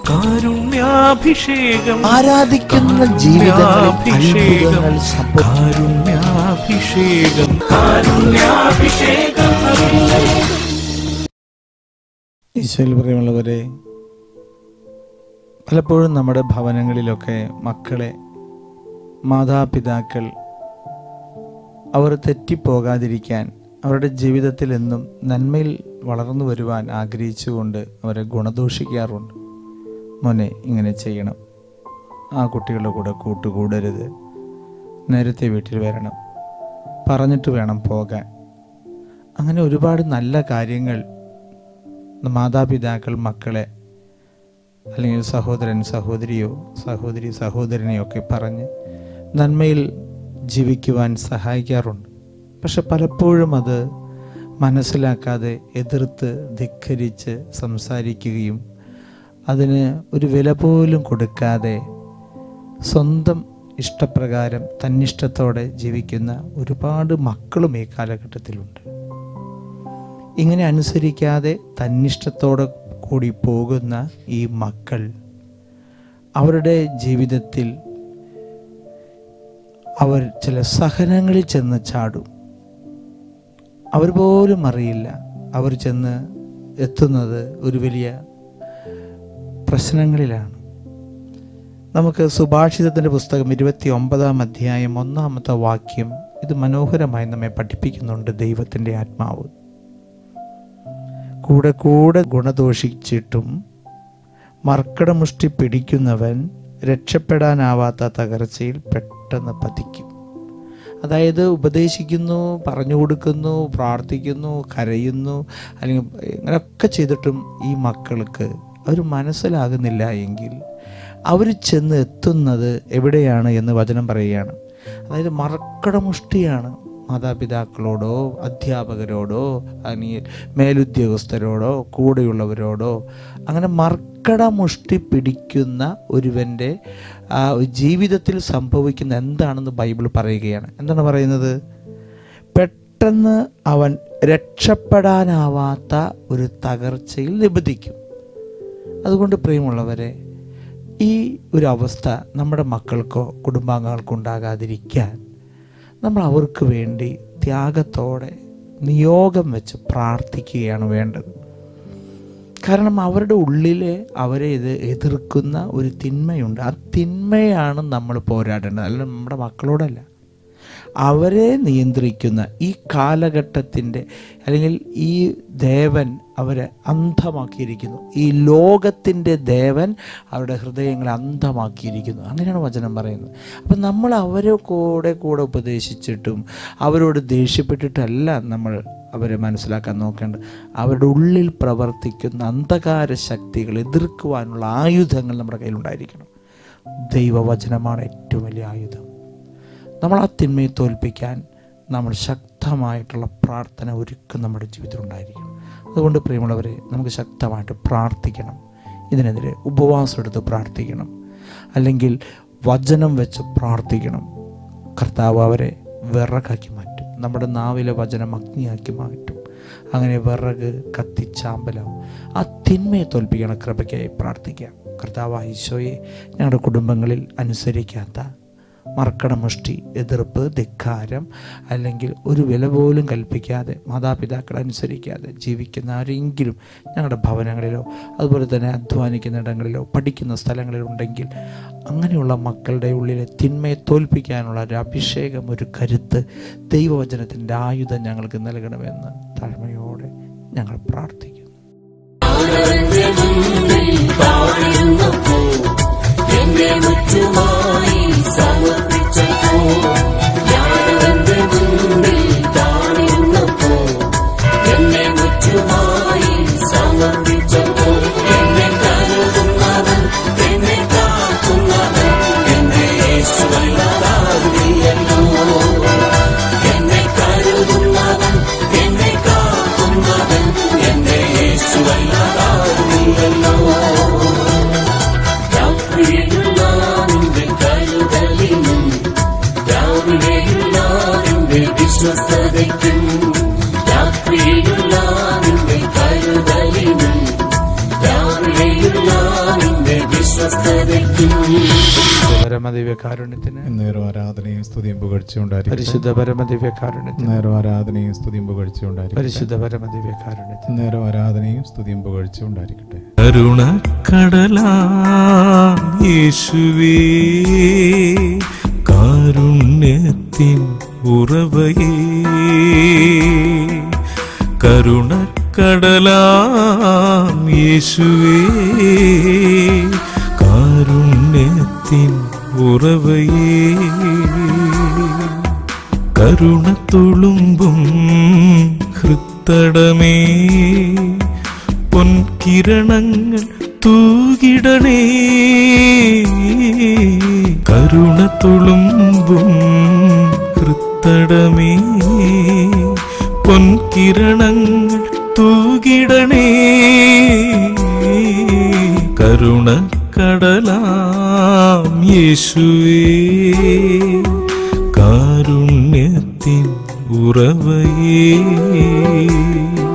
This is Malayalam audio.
കാരുണ്യാഭിഷേകം ആരാധിക്കുന്ന ജീവിതങ്ങളിൽ അത്ഭുതങ്ങൾ സംഭവിക്കും കാരുണ്യാഭിഷേകം കാരുണ്യാഭിഷേകം ഈശോയിൽ പ്രിയമുള്ളവരെ പലപ്പോഴും നമ്മുടെ ഭവനങ്ങളിലൊക്കെ മക്കളെ മാതാപിതാക്കൾ അവർ തെറ്റിപ്പോകാതിരിക്കാൻ അവരുടെ ജീവിതത്തിൽ എന്നും നന്മയിൽ വളർന്നു വരുവാൻ ആഗ്രഹിച്ചുകൊണ്ട് അവരെ ഗുണദോഷിക്കാറുണ്ട് മോനെ ഇങ്ങനെ ചെയ്യണം ആ കുട്ടികളുടെ കൂടെ കൂട്ടുകൂടരുത് നേരത്തെ വീട്ടിൽ വരണം പറഞ്ഞിട്ട് വേണം പോകാൻ അങ്ങനെ ഒരുപാട് നല്ല കാര്യങ്ങൾ മാതാപിതാക്കൾ മക്കളെ അല്ലെങ്കിൽ സഹോദരൻ സഹോദരിയോ സഹോദരി സഹോദരനെയോ ഒക്കെ പറഞ്ഞ് നന്മയിൽ ജീവിക്കുവാൻ സഹായിക്കാറുണ്ട് പക്ഷെ പലപ്പോഴും അത് മനസ്സിലാക്കാതെ എതിർത്ത് ധിക്കരിച്ച് സംസാരിക്കുകയും അതിന് ഒരു വില പോലും കൊടുക്കാതെ സ്വന്തം ഇഷ്ടപ്രകാരം തന്നിഷ്ടത്തോടെ ജീവിക്കുന്ന ഒരുപാട് മക്കളും ഈ കാലഘട്ടത്തിലുണ്ട് ഇങ്ങനെ അനുസരിക്കാതെ തന്നിഷ്ടത്തോടെ കൂടി പോകുന്ന ഈ മക്കൾ അവരുടെ ജീവിതത്തിൽ അവർ ചില സഹനങ്ങളിൽ ചെന്ന് ചാടും അവർ പോലും അറിയില്ല അവർ ചെന്ന് എത്തുന്നത് ഒരു വലിയ പ്രശ്നങ്ങളിലാണ് നമുക്ക് സുഭാഷിതത്തിൻ്റെ പുസ്തകം ഇരുപത്തി ഒമ്പതാം അധ്യായം ഒന്നാമത്തെ വാക്യം ഇത് മനോഹരമായി നമ്മെ പഠിപ്പിക്കുന്നുണ്ട് ദൈവത്തിൻ്റെ ആത്മാവ് കൂടെ കൂടെ ഗുണദോഷിച്ചിട്ടും മർക്കടമുഷ്ടി പിടിക്കുന്നവൻ രക്ഷപ്പെടാനാവാത്ത തകർച്ചയിൽ പെട്ടെന്ന് പതിക്കും അതായത് ഉപദേശിക്കുന്നു പറഞ്ഞു കൊടുക്കുന്നു പ്രാർത്ഥിക്കുന്നു കരയുന്നു അല്ലെങ്കിൽ ഇങ്ങനെയൊക്കെ ചെയ്തിട്ടും ഈ മക്കൾക്ക് അവർ മനസ്സിലാകുന്നില്ല എങ്കിൽ അവർ ചെന്ന് എത്തുന്നത് എവിടെയാണ് എന്ന് വചനം പറയുകയാണ് അതായത് മറക്കടമുഷ്ടിയാണ് മാതാപിതാക്കളോടോ അധ്യാപകരോടോ അല്ലെങ്കിൽ മേലുദ്യോഗസ്ഥരോടോ കൂടെയുള്ളവരോടോ അങ്ങനെ മർക്കടമുഷ്ടി പിടിക്കുന്ന ഒരുവൻ്റെ ആ ജീവിതത്തിൽ സംഭവിക്കുന്ന എന്താണെന്ന് ബൈബിൾ പറയുകയാണ് എന്താണ് പറയുന്നത് പെട്ടെന്ന് അവൻ രക്ഷപ്പെടാനാവാത്ത ഒരു തകർച്ചയിൽ നിബന്ധിക്കും അതുകൊണ്ട് പ്രിയമുള്ളവരെ ഈ ഒരു അവസ്ഥ നമ്മുടെ മക്കൾക്കോ കുടുംബാംഗങ്ങൾക്കോ ഉണ്ടാകാതിരിക്കാൻ നമ്മൾ അവർക്ക് വേണ്ടി ത്യാഗത്തോടെ നിയോഗം വെച്ച് പ്രാർത്ഥിക്കുകയാണ് വേണ്ടത് കാരണം അവരുടെ ഉള്ളിൽ അവരെ ഇത് എതിർക്കുന്ന ഒരു തിന്മയുണ്ട് ആ തിന്മയാണ് നമ്മൾ പോരാടേണ്ടത് അല്ല നമ്മുടെ മക്കളോടല്ല അവരെ നിയന്ത്രിക്കുന്ന ഈ കാലഘട്ടത്തിൻ്റെ അല്ലെങ്കിൽ ഈ ദേവൻ അവരെ അന്ധമാക്കിയിരിക്കുന്നു ഈ ലോകത്തിൻ്റെ ദേവൻ അവരുടെ ഹൃദയങ്ങളെ അന്ധമാക്കിയിരിക്കുന്നു അങ്ങനെയാണ് വചനം പറയുന്നത് അപ്പം നമ്മൾ അവരെ കൂടെ കൂടെ ഉപദേശിച്ചിട്ടും അവരോട് ദേഷ്യപ്പെട്ടിട്ടല്ല നമ്മൾ അവരെ മനസ്സിലാക്കാൻ നോക്കേണ്ടത് അവരുടെ ഉള്ളിൽ പ്രവർത്തിക്കുന്ന അന്ധകാര ശക്തികൾ എതിർക്കുവാനുള്ള ആയുധങ്ങൾ നമ്മുടെ കയ്യിലുണ്ടായിരിക്കണം ദൈവവചനമാണ് ഏറ്റവും വലിയ ആയുധം നമ്മൾ ആ തിന്മയെ തോൽപ്പിക്കാൻ നമ്മൾ ശക്തമായിട്ടുള്ള പ്രാർത്ഥന ഒരുക്കം നമ്മുടെ ജീവിതത്തിൽ ഉണ്ടായിരിക്കണം അതുകൊണ്ട് പ്രിയമുള്ളവരെ നമുക്ക് ശക്തമായിട്ട് പ്രാർത്ഥിക്കണം ഇതിനെതിരെ ഉപവാസം എടുത്ത് പ്രാർത്ഥിക്കണം അല്ലെങ്കിൽ വചനം വെച്ച് പ്രാർത്ഥിക്കണം കർത്താവ് അവരെ വിറകാക്കി മാറ്റും നമ്മുടെ നാവിലെ വചനം അഗ്നിയാക്കി മാറ്റും അങ്ങനെ വിറക് കത്തിച്ചാമ്പലാവും ആ തിന്മയെ തോൽപ്പിക്കണം കൃപയ്ക്കായി പ്രാർത്ഥിക്കാം കർത്താവ് ഈശോയെ ഞങ്ങളുടെ കുടുംബങ്ങളിൽ അനുസരിക്കാത്ത മർക്കടമുഷ്ടി എതിർപ്പ് ധിക്കാരം അല്ലെങ്കിൽ ഒരു വില പോലും കൽപ്പിക്കാതെ മാതാപിതാക്കൾ അനുസരിക്കാതെ ജീവിക്കുന്ന ആരെങ്കിലും ഞങ്ങളുടെ ഭവനങ്ങളിലോ അതുപോലെ തന്നെ അധ്വാനിക്കുന്ന ഇടങ്ങളിലോ പഠിക്കുന്ന സ്ഥലങ്ങളിലോ ഉണ്ടെങ്കിൽ അങ്ങനെയുള്ള മക്കളുടെ ഉള്ളിലെ തിന്മയെ തോൽപ്പിക്കാനുള്ള ഒരു അഭിഷേകം ഒരു കരുത്ത് ദൈവവചനത്തിൻ്റെ ആയുധം ഞങ്ങൾക്ക് നൽകണമെന്ന് താഴ്മയോടെ ഞങ്ങൾ പ്രാർത്ഥിക്കുന്നു എന്നെ മുറ്റുമായി സമർപ്പിച്ചപ്പോ ഞാനവന്റെ മുമ്പിൽ താണിരുന്നപ്പോ എന്നെ മുറ്റുമായി സമർപ്പിച്ചപ്പോ എന്നെ കരുതുന്നവൻ എന്നെ കാക്കുന്നവൻ എന്നെ യേശുവല്ലാതാകുകയല്ലോ എന്നെ കരുതുന്നവൻ എന്നെ കാക്കുന്നവൻ എന്നെ സ്വസ്ഥതയ്ക്കും പരമദിവ്യ കാരുണ്യത്തിന് നേരം ആരാധനയും സ്തുതിയും പുകഴ്ചയുണ്ടായിരിക്കും പരിശുദ്ധ പരമദിവ്യ കാരുണ്യത്തിന് നേരം ആരാധനയും സ്തുതിയും പുകഴ്ചയുണ്ടായിരിക്കും പരിശുദ്ധ പരമദിവ്യ കാരുണ്യത്തിന് നേരം ആരാധനയും സ്തുതിയും പുകഴ്ചയുണ്ടായിരിക്കട്ടെ കരുണക്കടലാ യേശുവേ കാരുണ്യത്തിൻ ഉറവയേ കരുണക്കടലാം യേശുവേ കാരുണ്യത്തിൻ ഉറവയേ കരുണ തുളുമ്പും ഹൃത്തടമേ പൊൻകിരണങ്ങൾ തൂകിടണേ കരുണ തുളുമ്പും ഹൃത്തടമേ പൊൻകിരണങ്ങൾ തൂകിടണേ കരുണ കടലാം യേശുവേ കാരുണ്യത്തിൻ ഉറവയേ